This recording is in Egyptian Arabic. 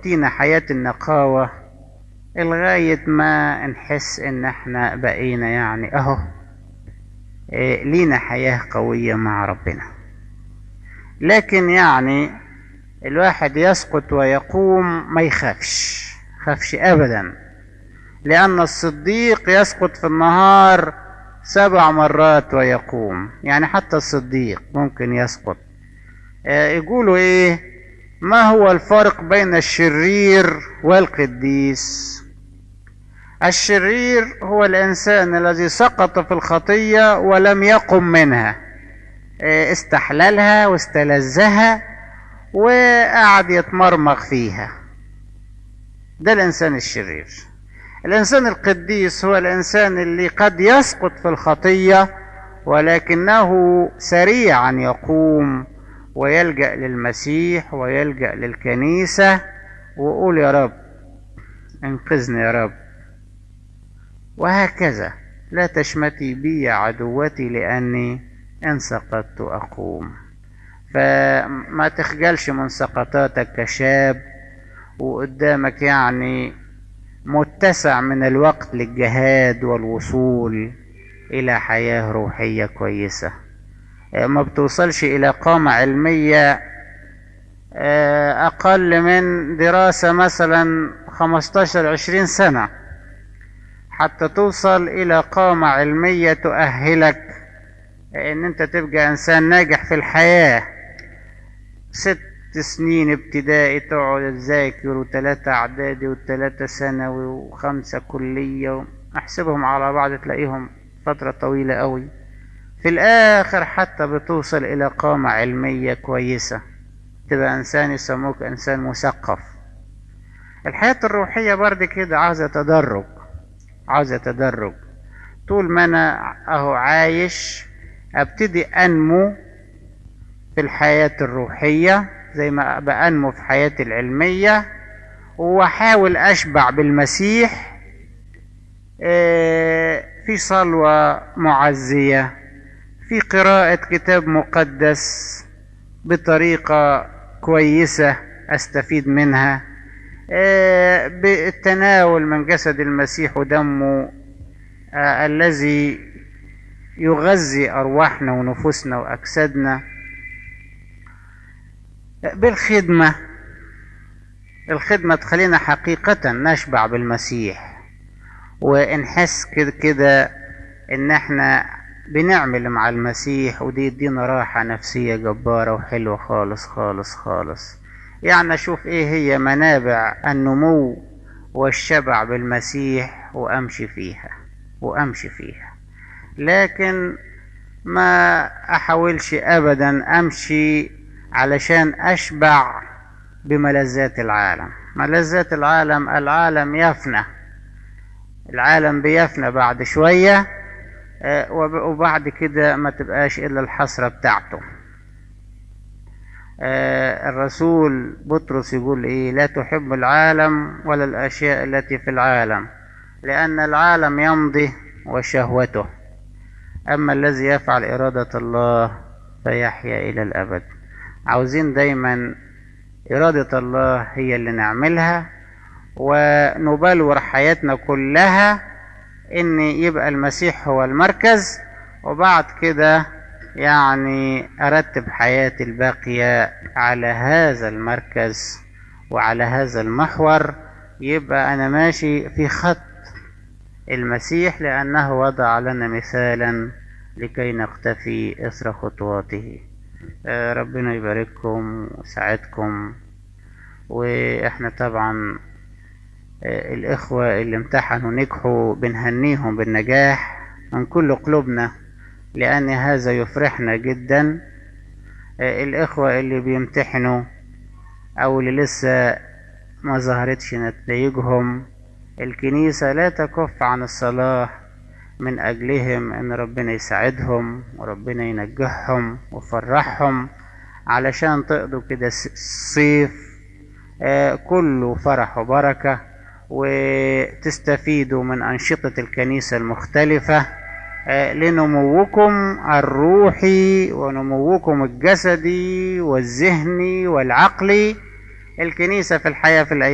تعطينا حياة النقاوة لغاية ما نحس ان احنا بقينا يعني اهو إيه لينا حياة قوية مع ربنا لكن يعني الواحد يسقط ويقوم ما يخافش خافش ابدا لان الصديق يسقط في النهار سبع مرات ويقوم يعني حتى الصديق ممكن يسقط يقولوا ايه ما هو الفرق بين الشرير والقديس الشرير هو الانسان الذي سقط في الخطيه ولم يقم منها استحللها واستلذها وقعد يتمرمغ فيها ده الانسان الشرير الانسان القديس هو الانسان اللي قد يسقط في الخطيه ولكنه سريعا يقوم ويلجا للمسيح ويلجا للكنيسه ويقول يا رب انقذني يا رب وهكذا لا تشمتي بي يا عدوتي لاني ان سقطت اقوم فما تخجلش من سقطاتك كشاب وقدامك يعني متسع من الوقت للجهاد والوصول الى حياه روحيه كويسه ما بتوصلش الى قامه علميه اقل من دراسه مثلا 15 20 سنه حتى توصل الى قامه علميه تؤهلك ان انت تبقى انسان ناجح في الحياه ست سنين ابتدائي تقعد تذاكر وثلاثة اعدادي وثلاثة ثانوي وخمسة كلية احسبهم على بعض تلاقيهم فترة طويلة قوي في الاخر حتى بتوصل الى قامة علمية كويسة تبقى انسان يسموك انسان مثقف الحياة الروحية برضه كده عاوزة تدرج عاوزة تدرج طول ما انا اهو عايش ابتدي انمو في الحياة الروحية زي ما بأنمو في حياتي العلمية واحاول اشبع بالمسيح في صلوة معزية في قراءة كتاب مقدس بطريقة كويسة استفيد منها بالتناول من جسد المسيح ودمه الذي يغذي ارواحنا ونفوسنا واجسادنا بالخدمة الخدمة تخلينا حقيقة نشبع بالمسيح ونحس كده كده ان احنا بنعمل مع المسيح ودي يدينا راحة نفسية جبارة وحلوة خالص خالص خالص يعني اشوف ايه هي منابع النمو والشبع بالمسيح وامشي فيها وامشي فيها لكن ما احاولش ابدا امشي علشان اشبع بملذات العالم ملذات العالم العالم يفنى العالم بيفنى بعد شوية وبعد كده ما تبقاش الا الحسرة بتاعته الرسول بطرس يقول ايه لا تحب العالم ولا الاشياء التي في العالم لان العالم يمضي وشهوته اما الذي يفعل اراده الله فيحيا الى الابد عاوزين دايما إرادة الله هي اللي نعملها ونبلور حياتنا كلها إن يبقى المسيح هو المركز وبعد كده يعني أرتب حياتي الباقية على هذا المركز وعلى هذا المحور يبقى أنا ماشي في خط المسيح لأنه وضع لنا مثالا لكي نقتفي إثر خطواته ربنا يبارككم ويساعدكم واحنا طبعا الاخوة اللي امتحنوا نجحوا بنهنيهم بالنجاح من كل قلوبنا لان هذا يفرحنا جدا الاخوة اللي بيمتحنوا او اللي لسه ما ظهرتش نتائجهم الكنيسة لا تكف عن الصلاة من أجلهم إن ربنا يساعدهم وربنا ينجحهم ويفرحهم علشان تقضوا كده الصيف آه كله فرح وبركة وتستفيدوا من أنشطة الكنيسة المختلفة آه لنموكم الروحي ونموكم الجسدي والذهني والعقلي الكنيسة في الحياة في الأيام